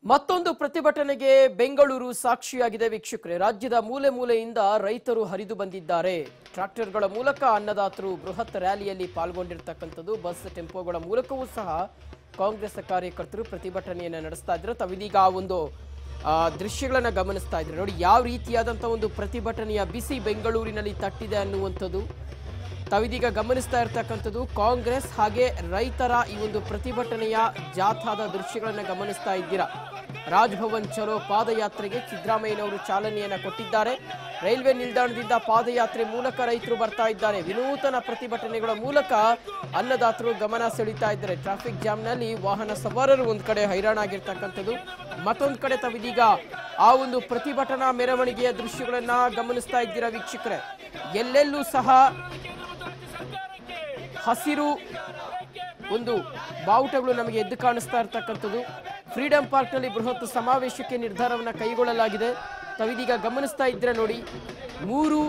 ಮತ್ತೊಂದು ಪ್ರತಿಭಟನೆಗೆ ಬೆಂಗಳೂರು ಸಾಕ್ಷಿಯಾಗಿದೆ ವೀಕ್ಷಕರೇ ರಾಜ್ಯದ ಮೂಲೆ ಮೂಲೆಯಿಂದ ರೈತರು ಹರಿದು ಬಂದಿದ್ದಾರೆ ಟ್ರಾಕ್ಟರ್ಗಳ ಮೂಲಕ ಅನ್ನದಾತರು ಬೃಹತ್ ರ್ಯಾಲಿಯಲ್ಲಿ ಪಾಲ್ಗೊಂಡಿರ್ತಕ್ಕಂಥದ್ದು ಬಸ್ ಟೆಂಪೋಗಳ ಮೂಲಕವೂ ಸಹ ಕಾಂಗ್ರೆಸ್ ಕಾರ್ಯಕರ್ತರು ಪ್ರತಿಭಟನೆಯನ್ನು ನಡೆಸ್ತಾ ಇದ್ರು ತಾವಿದೀಗ ಆ ಒಂದು ಆ, ದೃಶ್ಯಗಳನ್ನ ಗಮನಿಸ್ತಾ ಇದ್ರೆ ನೋಡಿ ಯಾವ ರೀತಿಯಾದಂಥ ಒಂದು ಪ್ರತಿಭಟನೆಯ ಬಿಸಿ ಬೆಂಗಳೂರಿನಲ್ಲಿ ತಟ್ಟಿದೆ ಅನ್ನುವಂಥದ್ದು ತಾವಿದೀಗ ಗಮನಿಸ್ತಾ ಇರ್ತಕ್ಕಂಥದ್ದು ಕಾಂಗ್ರೆಸ್ ಹಾಗೆ ರೈತರ ಈ ಒಂದು ಪ್ರತಿಭಟನೆಯ ಜಾಥಾದ ದೃಶ್ಯಗಳನ್ನು ಗಮನಿಸ್ತಾ ಇದ್ದೀರಾ ರಾಜ್ಭವನ್ ಚಲೋ ಪಾದಯಾತ್ರೆಗೆ ಸಿದ್ದರಾಮಯ್ಯನವರು ಚಾಲನೆಯನ್ನ ಕೊಟ್ಟಿದ್ದಾರೆ ರೈಲ್ವೆ ನಿಲ್ದಾಣದಿಂದ ಪಾದಯಾತ್ರೆ ಮೂಲಕ ರೈತರು ಬರ್ತಾ ಇದ್ದಾರೆ ವಿನೂತನ ಪ್ರತಿಭಟನೆಗಳ ಮೂಲಕ ಅನ್ನದಾತರು ಗಮನ ಸೆಳೀತಾ ಇದ್ದಾರೆ ಟ್ರಾಫಿಕ್ ಜಾಮ್ನಲ್ಲಿ ವಾಹನ ಸವಾರರು ಒಂದ್ ಕಡೆ ಹೈರಾಣಾಗಿರ್ತಕ್ಕಂಥದ್ದು ಮತ್ತೊಂದು ಕಡೆ ತಾವಿದೀಗ ಆ ಒಂದು ಪ್ರತಿಭಟನಾ ಮೆರವಣಿಗೆಯ ದೃಶ್ಯಗಳನ್ನ ಗಮನಿಸ್ತಾ ಇದ್ದೀರಾ ವೀಕ್ಷಕರೇ ಎಲ್ಲೆಲ್ಲೂ ಸಹ ಹಸಿರು ಒಂದು ಬಾವುಟಗಳು ನಮಗೆ ಎದ್ದು ಕಾಣಿಸ್ತಾ ಇರ್ತಕ್ಕಂಥದ್ದು ಫ್ರೀಡಂ ಪಾರ್ಕ್ನಲ್ಲಿ ಬೃಹತ್ ಸಮಾವೇಶಕ್ಕೆ ನಿರ್ಧಾರವನ್ನು ಕೈಗೊಳ್ಳಲಾಗಿದೆ ತಾವಿದೀಗ ಗಮನಿಸ್ತಾ ಇದ್ರೆ ನೋಡಿ ಮೂರು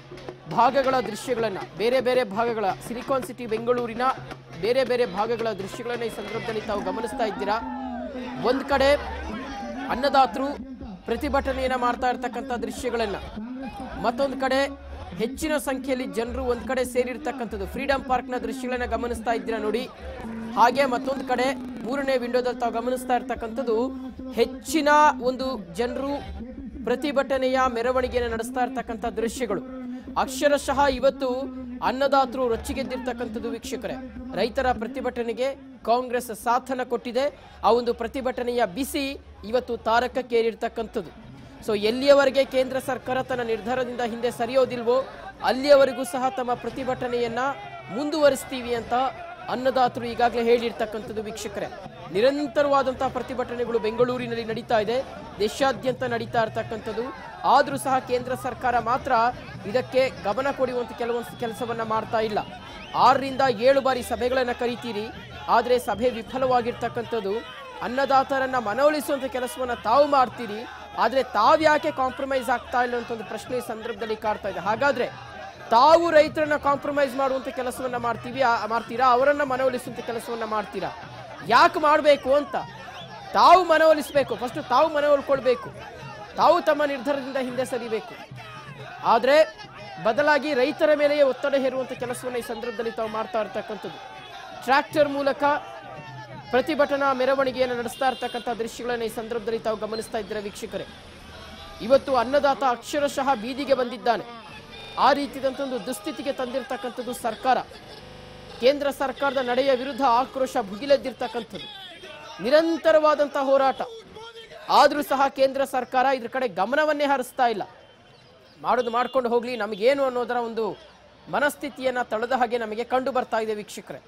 ಭಾಗಗಳ ದೃಶ್ಯಗಳನ್ನು ಬೇರೆ ಬೇರೆ ಭಾಗಗಳ ಸಿಲಿಕಾನ್ ಸಿಟಿ ಬೆಂಗಳೂರಿನ ಬೇರೆ ಬೇರೆ ಭಾಗಗಳ ದೃಶ್ಯಗಳನ್ನು ಈ ಸಂದರ್ಭದಲ್ಲಿ ತಾವು ಗಮನಿಸ್ತಾ ಇದ್ದೀರಾ ಒಂದು ಕಡೆ ಅನ್ನದಾತರು ಪ್ರತಿಭಟನೆಯನ್ನ ಮಾಡ್ತಾ ಇರ್ತಕ್ಕಂಥ ದೃಶ್ಯಗಳನ್ನ ಮತ್ತೊಂದು ಕಡೆ ಹೆಚ್ಚಿನ ಸಂಖ್ಯೆಯಲ್ಲಿ ಜನರು ಒಂದ್ ಕಡೆ ಸೇರಿರ್ತಕ್ಕಂಥದ್ದು ಫ್ರೀಡಂ ಪಾರ್ಕ್ನ ದೃಶ್ಯಗಳನ್ನ ಗಮನಿಸ್ತಾ ಇದ್ದೀರಾ ನೋಡಿ ಹಾಗೆ ಮತ್ತೊಂದು ಕಡೆ ಮೂರನೇ ವಿಂಡೋದಲ್ಲಿ ತಾವು ಗಮನಿಸ್ತಾ ಇರ್ತಕ್ಕಂಥದ್ದು ಹೆಚ್ಚಿನ ಒಂದು ಜನರು ಪ್ರತಿಭಟನೆಯ ಮೆರವಣಿಗೆಯನ್ನು ನಡೆಸ್ತಾ ಇರ್ತಕ್ಕಂಥ ದೃಶ್ಯಗಳು ಅಕ್ಷರಶಃ ಇವತ್ತು ಅನ್ನದಾತರು ರೊಚ್ಚಿಗೆದ್ದಿರ್ತಕ್ಕಂಥದ್ದು ವೀಕ್ಷಕರೇ ರೈತರ ಪ್ರತಿಭಟನೆಗೆ ಕಾಂಗ್ರೆಸ್ ಸಾಥನ ಕೊಟ್ಟಿದೆ ಆ ಒಂದು ಪ್ರತಿಭಟನೆಯ ಬಿಸಿ ಇವತ್ತು ತಾರಕಕ್ಕೇರಿರ್ತಕ್ಕಂಥದ್ದು ಸೊ ಎಲ್ಲಿಯವರೆಗೆ ಕೇಂದ್ರ ಸರ್ಕಾರ ತನ್ನ ನಿರ್ಧಾರದಿಂದ ಹಿಂದೆ ಸರಿಯೋದಿಲ್ವೋ ಅಲ್ಲಿಯವರೆಗೂ ಸಹ ತಮ್ಮ ಪ್ರತಿಭಟನೆಯನ್ನ ಮುಂದುವರಿಸ್ತೀವಿ ಅಂತ ಅನ್ನದಾತರು ಈಗಾಗಲೇ ಹೇಳಿರ್ತಕ್ಕಂಥದ್ದು ವೀಕ್ಷಕರೇ ನಿರಂತರವಾದಂತಹ ಪ್ರತಿಭಟನೆಗಳು ಬೆಂಗಳೂರಿನಲ್ಲಿ ನಡೀತಾ ಇದೆ ದೇಶಾದ್ಯಂತ ನಡೀತಾ ಇರ್ತಕ್ಕಂಥದ್ದು ಆದರೂ ಸಹ ಕೇಂದ್ರ ಸರ್ಕಾರ ಮಾತ್ರ ಇದಕ್ಕೆ ಗಮನ ಕೊಡುವಂತ ಕೆಲವೊಂದು ಕೆಲಸವನ್ನ ಮಾಡ್ತಾ ಇಲ್ಲ ಆರರಿಂದ ಏಳು ಬಾರಿ ಸಭೆಗಳನ್ನು ಕರಿತೀರಿ ಆದರೆ ಸಭೆ ವಿಫಲವಾಗಿರ್ತಕ್ಕಂಥದ್ದು ಅನ್ನದಾತರನ್ನ ಮನವೊಲಿಸುವಂತ ಕೆಲಸವನ್ನ ತಾವು ಮಾಡ್ತೀರಿ ಆದ್ರೆ ತಾವ್ಯಾಕೆ ಕಾಂಪ್ರಮೈಸ್ ಆಗ್ತಾ ಇಲ್ಲ ಅಂತ ಒಂದು ಪ್ರಶ್ನೆ ಈ ಸಂದರ್ಭದಲ್ಲಿ ಕಾಡ್ತಾ ಇದೆ ಹಾಗಾದ್ರೆ ತಾವು ರೈತರನ್ನ ಕಾಂಪ್ರಮೈಸ್ ಮಾಡುವಂತ ಕೆಲಸವನ್ನ ಮಾಡ್ತೀವಿ ಆ- ಮಾಡ್ತೀರಾ ಅವರನ್ನ ಮನವೊಲಿಸುವಂತ ಕೆಲಸವನ್ನ ಮಾಡ್ತೀರಾ ಯಾಕೆ ಮಾಡಬೇಕು ಅಂತ ತಾವು ಮನವೊಲಿಸಬೇಕು ಫಸ್ಟ್ ತಾವು ಮನವೊಲ್ಕೊಳ್ಬೇಕು ತಾವು ತಮ್ಮ ನಿರ್ಧಾರದಿಂದ ಹಿಂದೆ ಸರಿಬೇಕು ಆದ್ರೆ ಬದಲಾಗಿ ರೈತರ ಮೇಲೆಯೇ ಒತ್ತಡ ಹೇರುವಂತ ಕೆಲಸವನ್ನ ಈ ಸಂದರ್ಭದಲ್ಲಿ ತಾವು ಮಾಡ್ತಾ ಇರ್ತಕ್ಕಂಥದ್ದು ಟ್ರ್ಯಾಕ್ಟರ್ ಮೂಲಕ ಪ್ರತಿಭಟನಾ ಮೆರವಣಿಗೆಯನ್ನು ನಡೆಸ್ತಾ ಇರ್ತಕ್ಕಂಥ ದೃಶ್ಯಗಳನ್ನು ಈ ಸಂದರ್ಭದಲ್ಲಿ ತಾವು ಗಮನಿಸ್ತಾ ಇದ್ದೀರಾ ವೀಕ್ಷಕರೇ ಇವತ್ತು ಅನ್ನದಾತ ಅಕ್ಷರಶಃ ಬೀದಿಗೆ ಬಂದಿದ್ದಾನೆ ಆ ರೀತಿಯಾದಂಥ ಒಂದು ದುಸ್ಥಿತಿಗೆ ತಂದಿರತಕ್ಕಂಥದ್ದು ಸರ್ಕಾರ ಕೇಂದ್ರ ಸರ್ಕಾರದ ನಡೆಯ ವಿರುದ್ಧ ಆಕ್ರೋಶ ಭುಗಿಲೆದ್ದಿರ್ತಕ್ಕಂಥದ್ದು ನಿರಂತರವಾದಂಥ ಹೋರಾಟ ಆದರೂ ಸಹ ಕೇಂದ್ರ ಸರ್ಕಾರ ಇದ್ರ ಕಡೆ ಗಮನವನ್ನೇ ಹರಿಸ್ತಾ ಇಲ್ಲ ಮಾಡೋದು ಮಾಡ್ಕೊಂಡು ಹೋಗ್ಲಿ ನಮಗೇನು ಅನ್ನೋದರ ಒಂದು ಮನಸ್ಥಿತಿಯನ್ನ ತಳೆದ ಹಾಗೆ ನಮಗೆ ಕಂಡು ಬರ್ತಾ ಇದೆ ವೀಕ್ಷಕರೇ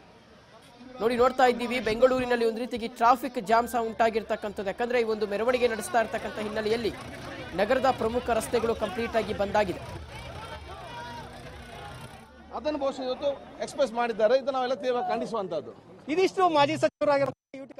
ನೋಡಿ ನೋಡ್ತಾ ಇದ್ದೀವಿ ಬೆಂಗಳೂರಿನಲ್ಲಿ ಒಂದು ರೀತಿಗೆ ಟ್ರಾಫಿಕ್ ಜಾಮ್ ಸಹ ಉಂಟಾಗಿರ್ತಕ್ಕಂಥದ್ದು ಯಾಕಂದ್ರೆ ಈ ಒಂದು ಮೆರವಣಿಗೆ ನಡೆಸ್ತಾ ಇರ್ತಕ್ಕಂಥ ಹಿನ್ನೆಲೆಯಲ್ಲಿ ನಗರದ ಪ್ರಮುಖ ರಸ್ತೆಗಳು ಕಂಪ್ಲೀಟ್ ಆಗಿ ಬಂದಾಗಿದೆ ಅದನ್ನು ಬಹುಶಃ ಇವತ್ತು ಎಕ್ಸ್ಪ್ರೆಸ್ ಮಾಡಿದ್ದಾರೆ ಇದು ನಾವೆಲ್ಲ ತೀವ್ರ ಖಂಡಿಸುವಂತದ್ದು ಇದಿಷ್ಟು ಮಾಜಿ ಸಚಿವರಾಗಿರೋ ಯುಟಿ